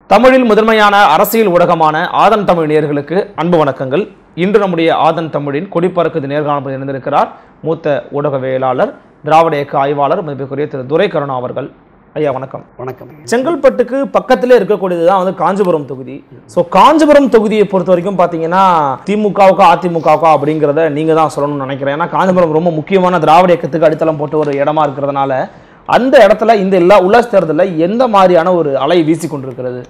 தமிழில் முதன்மையான அரசியல் ஊடகமான ஆதன் தமிழ் நேயர்களுக்கு அன்பு வணக்கங்கள் இன்று நம்முடைய ஆதன் தமிழின் கொடிப்பறக்குது நேர்காணல் இணைந்திருக்கிறார் மூத்த ஊடகவியலாளர் திராவிட இயக்க ஆய்வாளர் மதிப்புக்குரிய திரு துரை கருணா அவர்கள் ஐயா வணக்கம் வணக்கம் செங்கல்பட்டுக்கு பக்கத்திலே இருக்கக்கூடியதுதான் வந்து காஞ்சிபுரம் தொகுதி ஸோ காஞ்சிபுரம் தொகுதியை பொறுத்த வரைக்கும் பார்த்தீங்கன்னா திமுகவுக்கா அதிமுகவுக்கா அப்படிங்கிறத நீங்க தான் சொல்லணும்னு நினைக்கிறேன் ஏன்னா காஞ்சிபுரம் ரொம்ப முக்கியமான திராவிட இயக்கத்துக்கு அடித்தளம் போட்டு ஒரு இடமா இருக்கிறதுனால அந்த இடத்துல இந்த எல்லா உள்ளாட்சி தேர்தலில் எந்த மாதிரியான ஒரு அலை வீசி கொண்டிருக்கிறது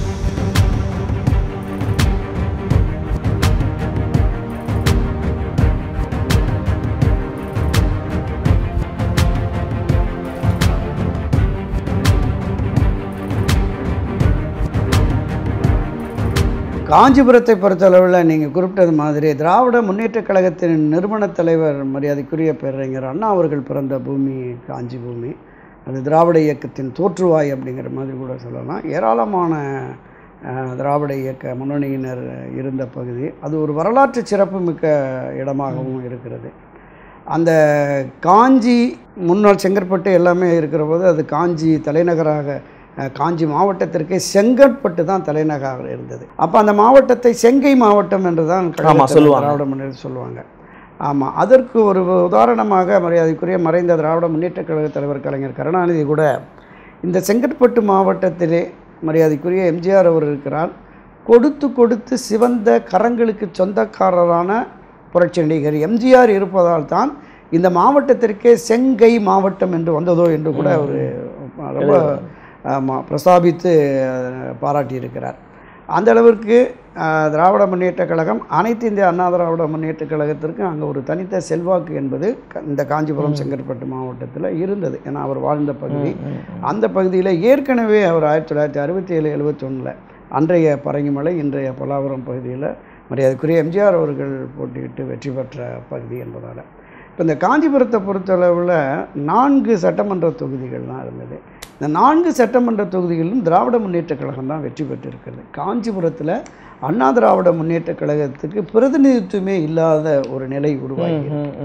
காஞ்சிபுரத்தை பொறுத்தளவில் நீங்கள் குறிப்பிட்டது மாதிரி திராவிட முன்னேற்றக் கழகத்தின் நிறுவனத் தலைவர் மரியாதைக்குரிய பேரறிஞர் அண்ணா அவர்கள் பிறந்த பூமி காஞ்சி பூமி அது திராவிட இயக்கத்தின் தோற்றுவாய் அப்படிங்கிற மாதிரி கூட சொல்லலாம் ஏராளமான அஹ், திராவிட இயக்க முன்னணியினர் இருந்த பகுதி அது ஒரு வரலாற்று சிறப்புமிக்க இடமாகவும் இருக்கிறது அந்த காஞ்சி முன்னாள் செங்கற்பட்டு எல்லாமே இருக்கிற போது அது காஞ்சி தலைநகராக அஹ், காஞ்சி மாவட்டத்திற்கே செங்கற்பட்டு தான் தலைநகராக இருந்தது அப்போ அந்த மாவட்டத்தை செங்கை மாவட்டம் என்று தான் கழகத்தில் சொல்லுவாங்க. திராவிட முன்னேற்ற சொல்லுவாங்க ஆமாம் அதற்கு ஒரு உதாரணமாக மரியாதைக்குரிய மறைந்த திராவிட முன்னேற்றக் கழக தலைவர் கலைஞர் கருணாநிதி கூட இந்த செங்கற்பட்டு மாவட்டத்திலே மரியாதைக்குரிய எம்ஜிஆர் அவர் இருக்கிறார் கொடுத்து கொடுத்து சிவந்த கரங்களுக்கு சொந்தக்காரரான புரட்சி நடிகர் எம்ஜிஆர் இருப்பதால் தான் இந்த மாவட்டத்திற்கே செங்கை மாவட்டம் என்று வந்ததோ என்று கூட அவர் ரொம்ப ஆமாம் பிரஸ்தாபித்து அஹ், பாராட்டியிருக்கிறார் அந்த அளவிற்கு அஹ், திராவிட முன்னேற்றக் கழகம் அனைத்து இந்திய அண்ணா திராவிட முன்னேற்றக் கழகத்திற்கு அங்கே ஒரு தனித்த செல்வாக்கு என்பது க- இந்த காஞ்சிபுரம் செங்கற்பட்டு மாவட்டத்தில் இருந்தது ஏன்னா அவர் வாழ்ந்த பகுதி அந்த பகுதியில் ஏற்கனவே அவர் ஆயிரத்தி தொள்ளாயிரத்தி அறுபத்தி ஏழு எழுபத்தொன்னில் அன்றைய பரங்கிமலை இன்றைய பல்லாவரம் பகுதியில் மரியாதைக்குரிய எம்ஜிஆர் அவர்கள் போட்டியிட்டு வெற்றி பெற்ற பகுதி என்பதால் இப்போ இந்த காஞ்சிபுரத்தை பொறுத்தளவில் நான்கு சட்டமன்ற தொகுதிகள் தான் இருந்தது இந்த நான்கு சட்டமன்ற தொகுதிகளிலும் திராவிட முன்னேற்றக் கழகம் தான் வெற்றி பெற்றிருக்கிறது காஞ்சிபுரத்தில் அண்ணா திராவிட முன்னேற்றக் கழகத்துக்கு பிரதிநிதித்துவமே இல்லாத ஒரு நிலை உருவாகி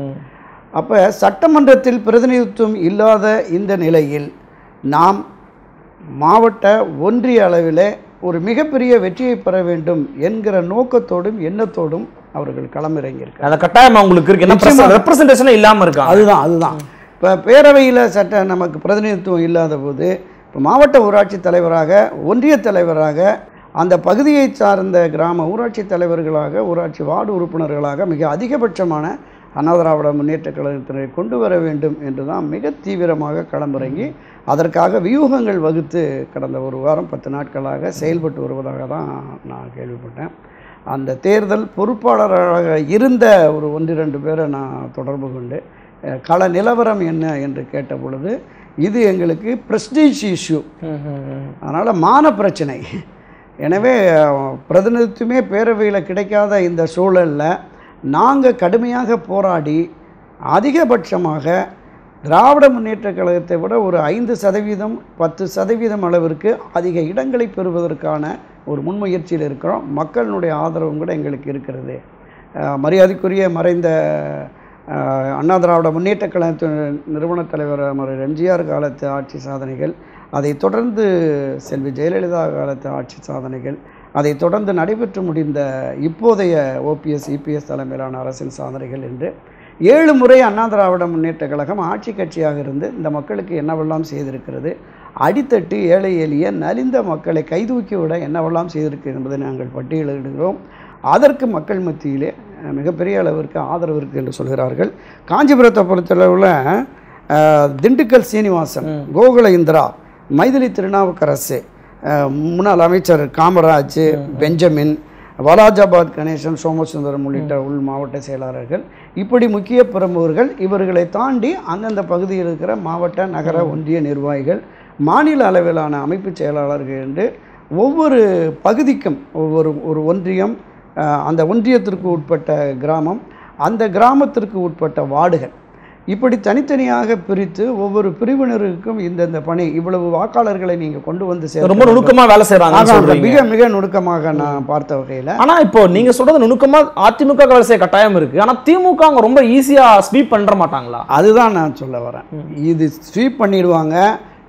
அப்போ சட்டமன்றத்தில் பிரதிநிதித்துவம் இல்லாத இந்த நிலையில் நாம் மாவட்ட ஒன்றிய அளவில் ஒரு மிகப்பெரிய வெற்றியை பெற வேண்டும் என்கிற நோக்கத்தோடும் எண்ணத்தோடும் அவர்கள் களமிறங்கியிருக்காங்க அந்த கட்டாயம் அவங்களுக்கு இருக்கு நிச்சயமா. என்ன ரெப்ரசன்டேஷனே இல்லாம இருக்காங்க அதுதான் அதுதான் இப்போ பேரவையில் சட்ட நமக்கு பிரதிநிதித்துவம் இல்லாத போது இப்போ மாவட்ட ஊராட்சி தலைவராக ஒன்றிய தலைவராக அந்த பகுதியை சார்ந்த கிராம ஊராட்சி தலைவர்களாக ஊராட்சி வார்டு உறுப்பினர்களாக மிக அதிகபட்சமான அண்ணா திராவிட முன்னேற்றக் கழகத்தினரை கொண்டு வர வேண்டும் என்று தான் மிக தீவிரமாக களமிறங்கி அதற்காக வியூகங்கள் வகுத்து கடந்த ஒரு வாரம் பத்து நாட்களாக செயல்பட்டு வருவதாக தான் நான் கேள்விப்பட்டேன் அந்த தேர்தல் பொறுப்பாளராக இருந்த ஒரு ஒன்று ரெண்டு பேரை நான் தொடர்பு கொண்டு அஹ், கள நிலவரம் என்ன என்று கேட்ட பொழுது இது எங்களுக்கு ப்ரெஸ்டீஜ் இஷ்யூ அதனால் மான பிரச்சனை எனவே அஹ், பிரதிநிதித்துவமே பேரவையில் கிடைக்காத இந்த சூழலில் நாங்கள் கடுமையாக போராடி அதிகபட்சமாக திராவிட முன்னேற்றக் கழகத்தை விட ஒரு ஐந்து சதவீதம் பத்து சதவீதம் அளவிற்கு அதிக இடங்களை பெறுவதற்கான ஒரு முன்முயற்சியில் இருக்கிறோம் மக்களினுடைய ஆதரவும் கூட எங்களுக்கு இருக்கிறது அஹ், மரியாதைக்குரிய மறைந்த அஹ், அண்ணா திராவிட முன்னேற்றக் கழகத்தின் நிறுவனத் தலைவர் மறு எம்ஜிஆர் காலத்து ஆட்சி சாதனைகள் அதைத் தொடர்ந்து செல்வி ஜெயலலிதா காலத்து ஆட்சி சாதனைகள் அதைத் தொடர்ந்து நடைபெற்று முடிந்த இப்போதைய ஓபிஎஸ் இபிஎஸ் தலைமையிலான அரசின் சாதனைகள் என்று ஏழு முறை அண்ணா திராவிட முன்னேற்றக் கழகம் ஆட்சி கட்சியாக இருந்து இந்த மக்களுக்கு என்னவெல்லாம் செய்திருக்கிறது அடித்தட்டு ஏழை எளிய நலிந்த மக்களை கைதூக்கி விட என்னவெல்லாம் செய்திருக்கு என்பதை நாங்கள் பட்டியலிடுகிறோம் அதற்கு மக்கள் மத்தியிலே அஹ், மிகப்பெரிய அளவிற்கு ஆதரவு இருக்குது என்று சொல்கிறார்கள் காஞ்சிபுரத்தை பொறுத்தளவில் அஹ், திண்டுக்கல் சீனிவாசன் கோகுல இந்திரா மைதிலி திருநாவுக்கரசு அஹ், முன்னாள் அமைச்சர் காமராஜ் பெஞ்சமின் வலாஜாபாத் கணேசன் சோமசுந்தரம் உள்ளிட்ட உள் மாவட்ட செயலாளர்கள் இப்படி முக்கிய பிரமுகர்கள் இவர்களை தாண்டி அந்தந்த பகுதியில் இருக்கிற மாவட்ட நகர ஒன்றிய நிர்வாகிகள் மாநில அளவிலான அமைப்பு செயலாளர்கள் என்று ஒவ்வொரு பகுதிக்கும் ஒவ்வொரு ஒரு ஒன்றியம் அஹ், அந்த ஒன்றியத்திற்கு உட்பட்ட கிராமம் அந்த கிராமத்திற்கு உட்பட்ட வார்டுகள் இப்படி தனித்தனியாக பிரித்து ஒவ்வொரு பிரிவினருக்கும் இந்தந்த பணி இவ்வளவு வாக்காளர்களை நீங்கள் கொண்டு வந்து சேர்க்க ரொம்ப நுணுக்கமா வேலை செய்யறாங்க ஆக, மிக மிக நுணுக்கமாக நான் பார்த்த வகையில் ஆனா இப்போ நீங்க சொல்றது நுணுக்கமா அதிமுக வேலை செய்ய கட்டாயம் இருக்கு ஆனா திமுக அவங்க ரொம்ப ஈஸியா ஸ்வீப் பண்ற மாட்டாங்களா அதுதான் நான் சொல்ல வரேன் இது ஸ்வீப் பண்ணிடுவாங்க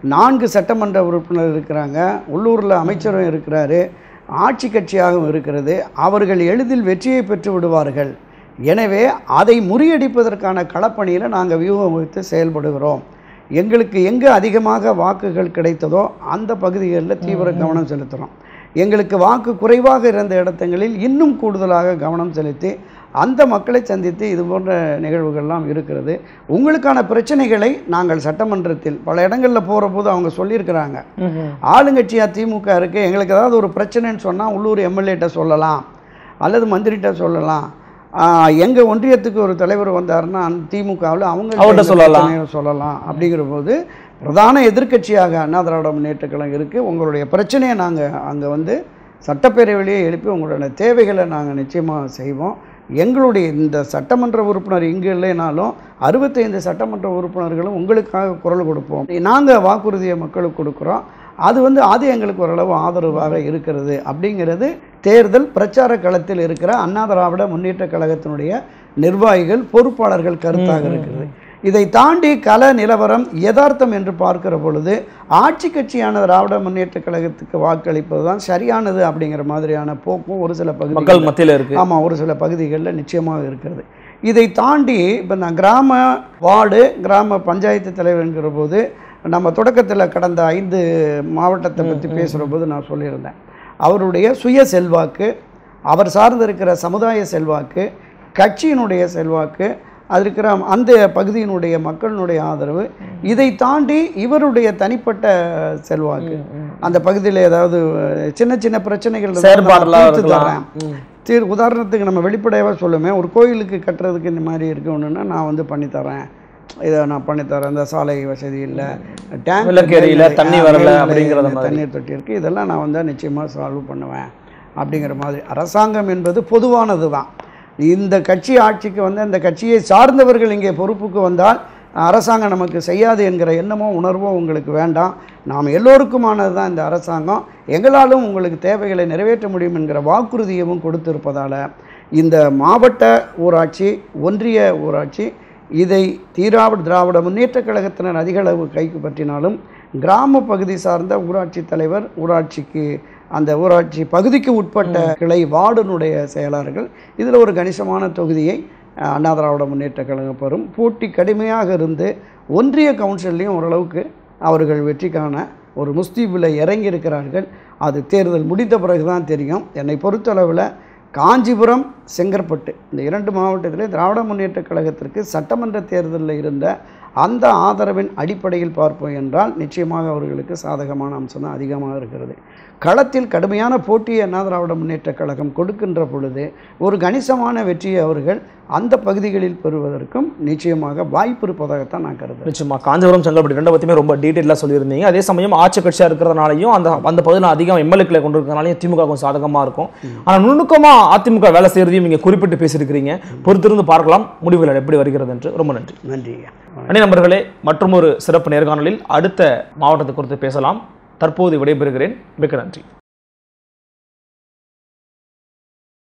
நான்கு சட்டமன்ற உறுப்பினர் இருக்கிறாங்க உள்ளூரில் அமைச்சரும் இருக்கிறாரு ஆட்சி கட்சியாகவும் இருக்கிறது அவர்கள் எளிதில் வெற்றியை பெற்று விடுவார்கள் எனவே அதை முறியடிப்பதற்கான களப்பணியில் நாங்கள் வியூகம் வைத்து செயல்படுகிறோம் எங்களுக்கு எங்கே அதிகமாக வாக்குகள் கிடைத்ததோ அந்த பகுதிகளில் தீவிர கவனம் செலுத்துகிறோம் எங்களுக்கு வாக்கு குறைவாக இருந்த இடத்துங்களில் இன்னும் கூடுதலாக கவனம் செலுத்தி அந்த மக்களை சந்தித்து இது போன்ற நிகழ்வுகள்லாம் இருக்கிறது உங்களுக்கான பிரச்சனைகளை நாங்கள் சட்டமன்றத்தில் பல இடங்களில் போகிற போது அவங்க சொல்லியிருக்கிறாங்க ஆளுங்கட்சியாக திமுக இருக்குது எங்களுக்கு ஏதாவது ஒரு பிரச்சனைன்னு சொன்னால் உள்ளூர் எம்எல்ஏட்ட சொல்லலாம் அல்லது மந்திரிகிட்ட சொல்லலாம் எங்கள் ஒன்றியத்துக்கு ஒரு தலைவர் வந்தாருன்னா அந்த திமுகவில் அவங்க அவர்ட்ட சொல்லலாம். சொல்லலாம் அப்படிங்கிற போது பிரதான எதிர்க்கட்சியாக அண்ணா திராவிட முன்னேற்ற கழகம் இருக்குது உங்களுடைய பிரச்சனையை நாங்கள் அங்கே வந்து சட்டப்பேரவையிலேயே எழுப்பி உங்களுடைய தேவைகளை நாங்கள் நிச்சயமாக செய்வோம் எங்களுடைய இந்த சட்டமன்ற உறுப்பினர் இங்கு இல்லைனாலும் அறுபத்தைந்து சட்டமன்ற உறுப்பினர்களும் உங்களுக்காக குரல் கொடுப்போம் நாங்கள் வாக்குறுதியை மக்களுக்கு கொடுக்குறோம் அது வந்து அது எங்களுக்கு ஓரளவு ஆதரவாக இருக்கிறது அப்படிங்கிறது தேர்தல் பிரச்சார களத்தில் இருக்கிற அண்ணா திராவிட முன்னேற்ற கழகத்தினுடைய நிர்வாகிகள் பொறுப்பாளர்கள் கருத்தாக இருக்கிறது இதை தாண்டி கள நிலவரம் யதார்த்தம் என்று பார்க்கிற பொழுது ஆட்சி கட்சியான திராவிட முன்னேற்ற கழகத்துக்கு வாக்களிப்பது தான் சரியானது அப்படிங்கிற மாதிரியான போக்கும் ஒரு சில மக்கள் பகுதிகள் மத்தியில இருக்கு ஆமாம் ஒரு சில பகுதிகளில் நிச்சயமாக இருக்கிறது இதை தாண்டி இப்போ நான் கிராம வார்டு கிராம பஞ்சாயத்து தலைவர்ங்கிற போது நம்ம தொடக்கத்தில் கடந்த ஐந்து மாவட்டத்தை பற்றி பேசுகிற போது நான் சொல்லியிருந்தேன் அவருடைய சுய செல்வாக்கு அவர் சார்ந்து இருக்கிற சமுதாய செல்வாக்கு கட்சியினுடைய செல்வாக்கு அது இருக்கிற அந்த பகுதியினுடைய மக்களினுடைய ஆதரவு இதை தாண்டி இவருடைய தனிப்பட்ட செல்வாக்கு அந்த பகுதியில் ஏதாவது சின்ன சின்ன பிரச்சனைகள் இருந்தா நான் செயற்பாடுலாம் தீர்த்து இருக்கலாம் தர்றேன். ம். சரி உதாரணத்துக்கு நம்ம வெளிப்படையாக சொல்லுமே ஒரு கோயிலுக்கு கட்டுறதுக்கு இந்த மாதிரி இருக்கணும்னா நான் வந்து பண்ணித்தரேன் இதை நான் பண்ணித்தரேன் இந்த சாலை வசதி இல்லை டேங்க் விளக்கேரியில தண்ணி ஆ, வரல மேல்நிலை அப்படிங்கிறத மாதிரி. தண்ணீர் தொட்டி இருக்குது இதெல்லாம் நான் வந்து நிச்சயமாக சால்வ் பண்ணுவேன் அப்படிங்கிற மாதிரி அரசாங்கம் என்பது பொதுவானது தான் இந்த கட்சி ஆட்சிக்கு வந்து அந்த கட்சியை சார்ந்தவர்கள் இங்கே பொறுப்புக்கு வந்தால் அரசாங்கம் நமக்கு செய்யாது என்கிற எண்ணமோ உணர்வோ உங்களுக்கு வேண்டாம் நாம் எல்லோருக்குமானது தான் இந்த அரசாங்கம் எங்களாலும் உங்களுக்கு தேவைகளை நிறைவேற்ற முடியும் என்கிற வாக்குறுதியவும் கொடுத்திருப்பதால் இந்த மாவட்ட ஊராட்சி ஒன்றிய ஊராட்சி இதை தீராவிட திராவிட முன்னேற்றக் கழகத்தினர் அதிக அளவு கைக்கு பற்றினாலும் கிராம பகுதி சார்ந்த ஊராட்சி தலைவர் ஊராட்சிக்கு அந்த ஊராட்சி பகுதிக்கு உட்பட்ட கிளை வார்டுனுடைய செயலாளர்கள் இதில் ஒரு கணிசமான தொகுதியை அஹ், அண்ணா திராவிட முன்னேற்றக் கழகம் பெறும் போட்டி கடுமையாக இருந்து ஒன்றிய கவுன்சில்லையும் ஓரளவுக்கு அவர்கள் வெற்றி காண ஒரு முஸ்தீபில் இறங்கி இருக்கிறார்கள் அது தேர்தல் முடித்த பிறகு தான் தெரியும் என்னை பொறுத்தளவில் காஞ்சிபுரம் செங்கற்பட்டு இந்த இரண்டு மாவட்டத்திலே திராவிட முன்னேற்றக் கழகத்திற்கு சட்டமன்ற தேர்தலில் இருந்த அந்த ஆதரவின் அடிப்படையில் பார்ப்போம் என்றால் நிச்சயமாக அவர்களுக்கு சாதகமான அம்சம் தான் அதிகமாக இருக்கிறது களத்தில் கடுமையான போட்டியை அண்ணா திராவிட முன்னேற்றக் கழகம் கொடுக்கின்ற பொழுது ஒரு கணிசமான வெற்றியை அவர்கள் அந்த பகுதிகளில் பெறுவதற்கும் நிச்சயமாக வாய்ப்பு இருப்பதாகத்தான் நான் கருதுகிறேன் நிச்சயமா காஞ்சிபுரம் செங்கல்பட்டு ரெண்டு பத்தியுமே ரொம்ப டீட்டெயிலாக சொல்லியிருந்தீங்க அதே சமயம் ஆட்சி கட்சியாக இருக்கிறதுனாலையும் அந்த அந்த பகுதியில் அதிகம் எம்எல்ஏக்களை கொண்டு இருக்கிறதுனாலையும் திமுக கொஞ்சம் சாதகமாக இருக்கும் ஆனால் நுணுக்கமாக அதிமுக வேலை செய்கிறதையும் நீங்கள் குறிப்பிட்டு பேசியிருக்கிறீங்க பொறுத்திருந்து பார்க்கலாம் முடிவுகள் எப்படி வருகிறது என்று ரொம்ப நன்றி நன்றி அணி நண்பர்களே மற்றும் ஒரு சிறப்பு நேர்காணலில் அடுத்த மாவட்டத்தை குறித்து பேசலாம் தற்போது விடைபெறுகிறேன் மிக்க நன்றி